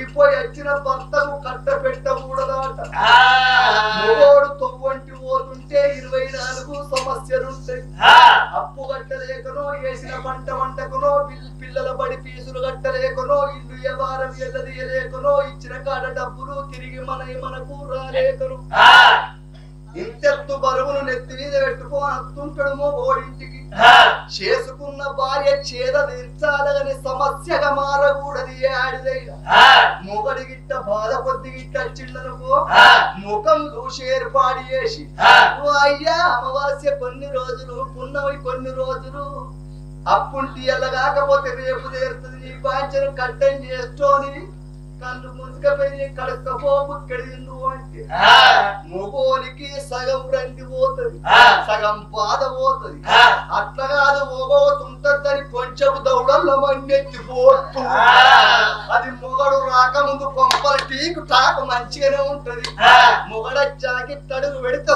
వెళ్ళిపోయి వచ్చిన భర్తకు కట్ట పెట్టకూడదట మొగోడు తొవ్వంటి పోతుంటే ఇరవై నాలుగు సమస్యలుంటాయి అప్పు కట్టలేకనో వేసిన పంట వంటకునో పిల్- పిల్లల బడి ఫీజులు కట్టలేకనో ఇల్లు వ్యవహారం ఎల్లదీయలేకనో ఇచ్చిన కాడ డబ్బులు తిరిగి మన మనకు రాలేకను ఇంతెత్తు బరువును నెత్తి మీద పెట్టుకొని అత్తుంటాడుమో ఓడింటికి చేసుకున్న భార్య చేద తీర్చాలని సమస్యగా మారకూడదు ఏ ఆడిదైనా మొగడి గిట్ట బాధ కొద్ది గిట్ట వచ్చిందనుకో ముఖం చూసి ఏర్పాటు చేసి ఓ అయ్యా అమావాస్య కొన్ని రోజులు పున్నమి కొన్ని రోజులు అప్పుంటి ఎల్లగాకపోతే రేపు తీరుతుంది నీ పాంచను కట్టం చేస్తోని కళ్ళు ముందుకపోయి కడకపోపు కెడిందు అంటే మొగోనికి సగం రండి పోతుంది సగం బాధ పోతుంది అట్లా కాదు ఓగోతుంటదని కొంచెం దౌడల్లో మన్నెత్తి పోతూ అది మొగడు రాకముందు కొంపల టీకు టాకు మంచిగానే ఉంటది మొగడచ్చాకి తడుగు పెడితే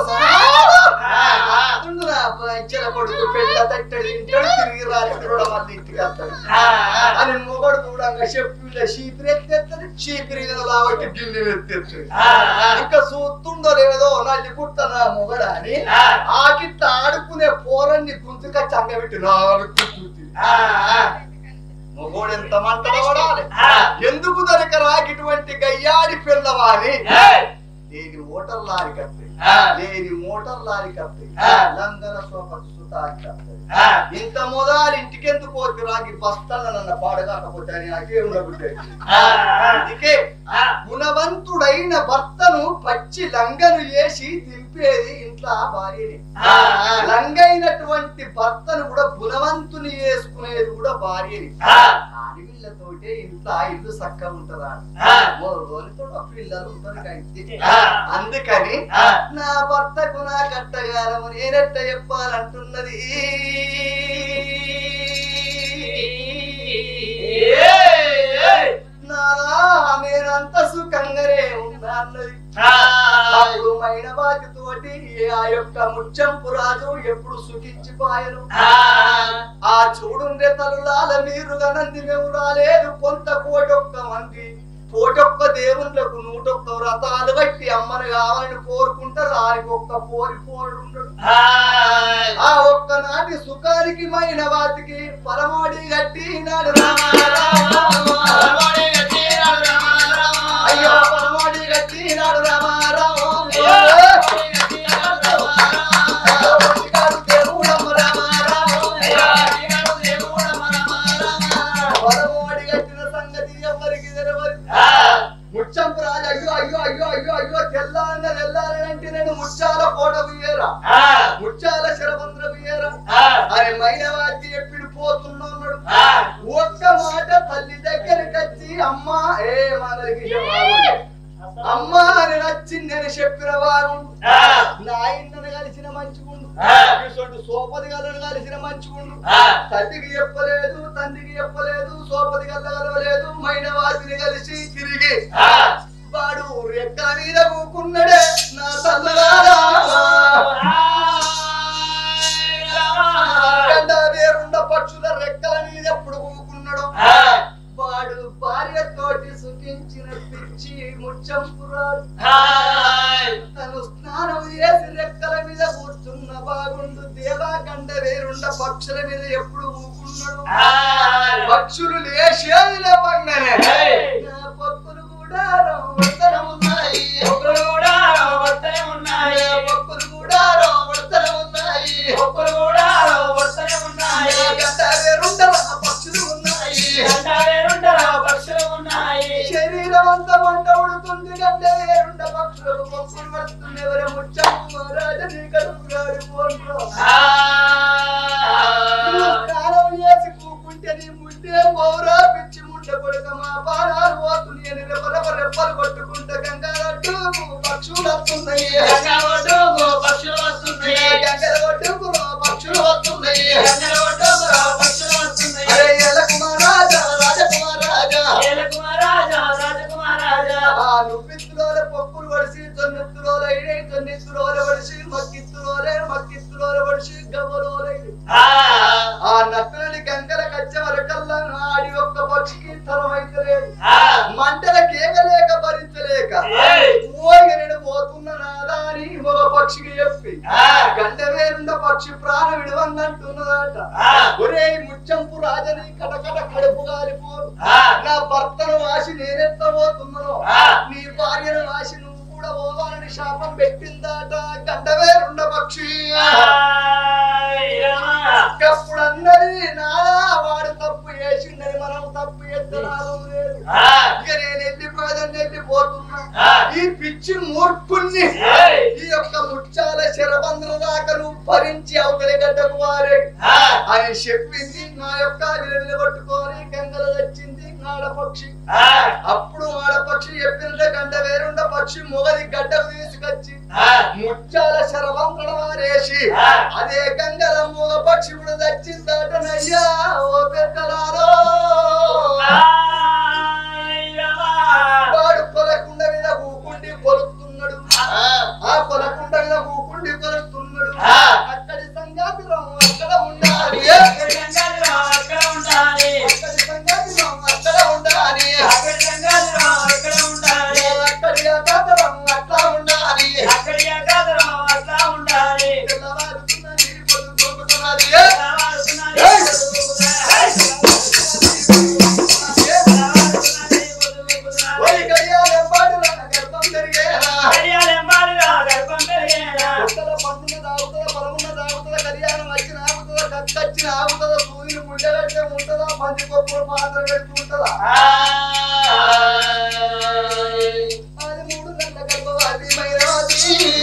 పంచల కొడుకు పెద్ద తట్టడి ఇంటాడు తిరిగి రాత్రి కూడా మళ్ళీ ఇంటికి వస్తాడు అని మొగడు కూడా చెప్పి చీపిరి ఎత్తేస్తుంది చీపిరి కాబట్టి గిన్నె ఎత్తేస్తుంది ఇంకా చూస్తుండో లేదో నల్లి కుట్టనా మొగడ అని ఆకిట్ట ఆడుకునే పోరన్ని గుంతుక చంగబెట్టి నాలుగు కూర్చుంది మొగోడు ఎంత మంట పడాలి ఎందుకు దొరక రాకిటువంటి గయ్యాడి పిల్లవాని లేని ఓటర్ లారీ కత్తి లేని మోటార్ లారీ కత్తి లంగన సోపతి సుతాకి కత్తి ఇంత మొదలు ఇంటికి ఎందుకు పోతే రాగి బస్తాల నన్న పాడగాకపోతే అని నాకే ఉండబుద్ది అందుకే గుణవంతుడైన భర్తను పచ్చి లంగను వేసి దింపేది ఇంట్లో భార్యని లంగైనటువంటి భర్తను కూడా గుణవంతుని వేసుకునేది కూడా భార్యని ఆడపిల్లతోటే ఇంట్లో ఇల్లు చక్కగా ఉంటదా రోజులతో పిల్లలు ఉంటారు కంటే అందుకని నా భర్తకు నా కట్టగాలము నేనెట్ట చెప్పాలంటున్నది నాదా నేనంత సుఖంగానే ఉన్నా అన్నది అప్పుడు మైనవాతి తోటి ఆ యొక్క ముచ్చంపు రాజు ఎప్పుడు సుఖించిపోయాను ఆ చూడుండే తలులాల మీరు గనంది మేము రాలేదు కొంత కోటొక్క మంది కోటొక్క దేవుళ్ళకు నూటొక్క వ్రతాలు బట్టి అమ్మను కావాలని కోరుకుంటారు దానికి ఒక్క పోరి పోరు ఉండడు ఆ ఒక్క నాటి సుఖానికి మైన వాటికి పరమాడి గట్టి నాడు అయ్యో పరమాడి గట్టి నాడు రామారావు దేవుడమ్మ రామారావు పరమోడి కట్టిన సంగతి ఎవరికి తెలవదు ముచ్చంపు రాజు అయ్యో అయ్యో అయ్యో అయ్యో అయ్యో తెల్లారన తెల్లారంటే నేను ముచ్చాల కోట బియ్యరా ముచ్చాల శరభంద్ర బియ్యరా అని మైనవాటి ఎప్పుడు పోతున్నాడు ఒక్క మాట తల్లి దగ్గరికి వచ్చి అమ్మా ఏ మనకి అమ్మా అని నచ్చింది అని చెప్పిన వారు నా ఆయన్నను కలిసిన మంచిగుండు ఇటువంటి సోపది గలను కలిసిన మంచిగుండు తల్లికి చెప్పలేదు తండ్రికి చెప్పలేదు సోపది గల్ల కలవలేదు మైన వాటిని కలిసి తిరిగి వాడు రెక్కల మీద కూకున్నాడే నా తల్లగారా గండ వేరుండ పక్షుల రెక్కల మీద ఎప్పుడు కూకున్నాడు వాడు భార్యతోటి సుఖించిన పిచ్చి ముచ్చంపురాడు తను స్నానం చేసి రెక్కల మీద కూర్చున్న బాగుండు దేవా గండ వేరుండ పక్షుల మీద ఎప్పుడు ఊకున్నాడు పక్షులు లేచేది లేవంగానే నా పక్కులు కూడా రవ్వతనమున్నాయి. నా పక్కులు కూడా రవ్వతనమున్నాయి. నా గండ వేరుండ పక్షులు ఉన్నాయి శరీరం అంతా మంట ఉడుతుంది గంట వేరుండ పక్షులకు పక్షులు వస్తుంది ఎవరే ముచ్చమ్మ రాజని కడుపు గారిపోండ్రు. నువ్వు స్నానం చేసి కూకుంటే నీ ముందే మౌరా పిచ్చి ముండ కొడుక మా పానాలు పోతుంది అని రెప్పరెప్ప రెప్పలు కొట్టుకుంటే గంగారట్టు పక్షులు వస్తున్నాయి గంగల ఒడ్డుకు పక్షులు వస్తున్నాయి అరే ఎలకుమారాజా రాజకుమారాజా ఆ నువ్విత్తులోనే పప్పులు పడిసి తొన్నెత్తులోనే ఇడే తొన్నెత్తులోనే పడిసి మక్కిత్తులోనే మక్కిత్తులోనే పడిసి గవ్వలోనే ఆ నత్తలని గంగల కచ్చ వరకల్లా ఆడి ఒక్క పక్షికి తరం అయితే లేదు మంటల కేక పోతున్నానో నీ భార్యను వాసి నువ్వు కూడా పోవాలని శాపం పెట్టిందాట గండవేరుండ పక్షి అప్పుడు అన్నది నా వాడు తప్పు చేసిండని మనం తప్పు ఎత్తనాలు లేదు ఇక నేను వెళ్ళిపోదని వెళ్ళిపోతున్నా ఈ పిచ్చి మూర్ఖుణ్ణి ఈ యొక్క ముచ్చాల శరబంధ్ర దాకా నువ్వు భరించి అవతలి గడ్డకు వారే అని చెప్పింది నా యొక్క నిలబట్టుకొని గంగలు వచ్చింది ఆడపక్షి అప్పుడు ఆడపక్షి చెప్పినట్టే గంట వేరుండ పక్షి మొగది గడ్డకు తీసుకొచ్చి ముచ్చాల శరబంధ్ర వారేసి అదే గంగల మూగ పక్షి కూడా వచ్చిందటనయ్యా ఓ పెద్దలారో వాడు కొలకుండ మీద ఊకుండి కొలుస్తున్నాడు ఆ కొలకుండ మీద ఊకుండి కొలుస్తున్నాడు అక్కడి సంగాతి రాము అక్కడ ఉండాలి అక్కడి సంగాతి రాము అక్కడ ఉండాలి అక్కడి అగాధరాము అట్లా ఉండాలి తెల్లవారుతున్న నీరు పొద్దు దొరుకుతున్నది ఓయ్ గడియాలెంబాడు నా గర్భం పెరిగేనా కొత్తల పండుగ తాగుతుందా పొలమున్న తాగుతుందా కళ్యాణం వచ్చిన ఆగుతుందా కక్కచ్చిన ఆగుతుందా సూర్యుని ముండగట్టే ఉంటుందా పంది కొప్పులు పాత్ర పెడుతూ ఉంటుందా అది మూడు నెలల గర్భవతి మైనవతి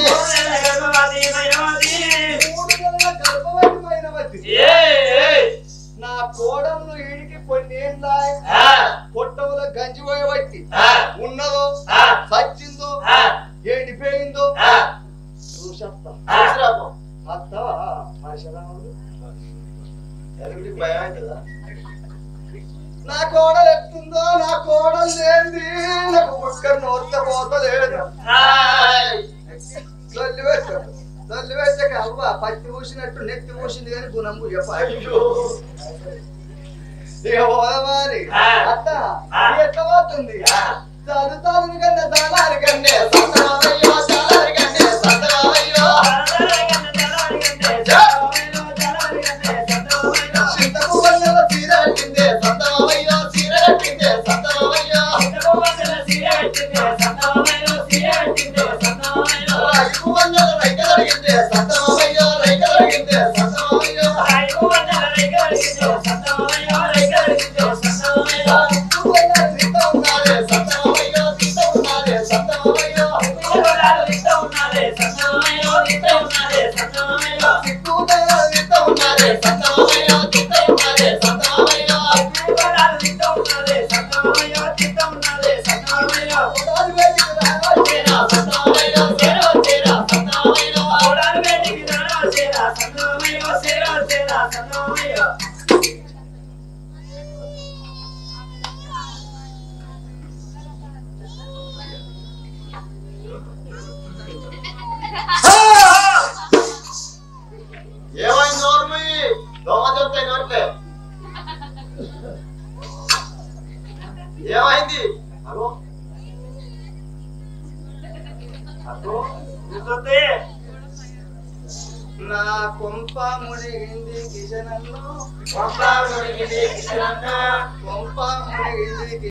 మూడు నెలల గర్భవతి మైనవతి నా కోడలు ఈడికి కొన్ని ఏళ్ళ పొట్టముల గంజి పోయబట్టి ఉన్నదో సచ్చిందో ఏడిపోయిందో చూసేస్తా వస్తావా పరశురాముడు నా కోడలు ఎట్టుందో నా కోడలు లేనిది నాకు ముక్క నోట్ల పోతలేదు తల్లి పెట్టు తల్లి పెట్టక అవ్వ పత్తి పూసినట్టు నెత్తి పూసింది కానీ గుణం చెప్పాలి ఇక పోదమారి అత్త ఇది ఎట్లా పోతుంది చదువుతాను కన్నా దానారి కన్నే సంతరామయ్యో దానారి కన్నే సంతరామయ్యో చింతకు వన్నెల చీర కట్టిందే సంతరామయ్యో చీర కట్టిందే సంతరామయ్యో రాగిపు వన్నెల రైక జరిగిందే సంతరామయ్యో రైక జరిగిందే సంతరామయ్యో రాగిపు వన్నెల సీత ఉన్నాడే సంతరామయ్యో సీత ఉన్నాడే సంతరామయ్యో సిక్కు సీత ఉన్నాడే సంతరామయ్యో సీత ఉన్నాడే సంతరామయ్యో కొడాలి వేడికి రావచ్చేనా సంతరామయ్యో చేర వచ్చేనా సంతరామయ్యో ఏమైంది నోర్మి దొంగ చెప్తాయి నోట్లే ఏమైంది అగో అగో నా కొంప మునిగింది కిషనల్లో కొంప మునిగింది కిషనన్న కొంప మునిగింది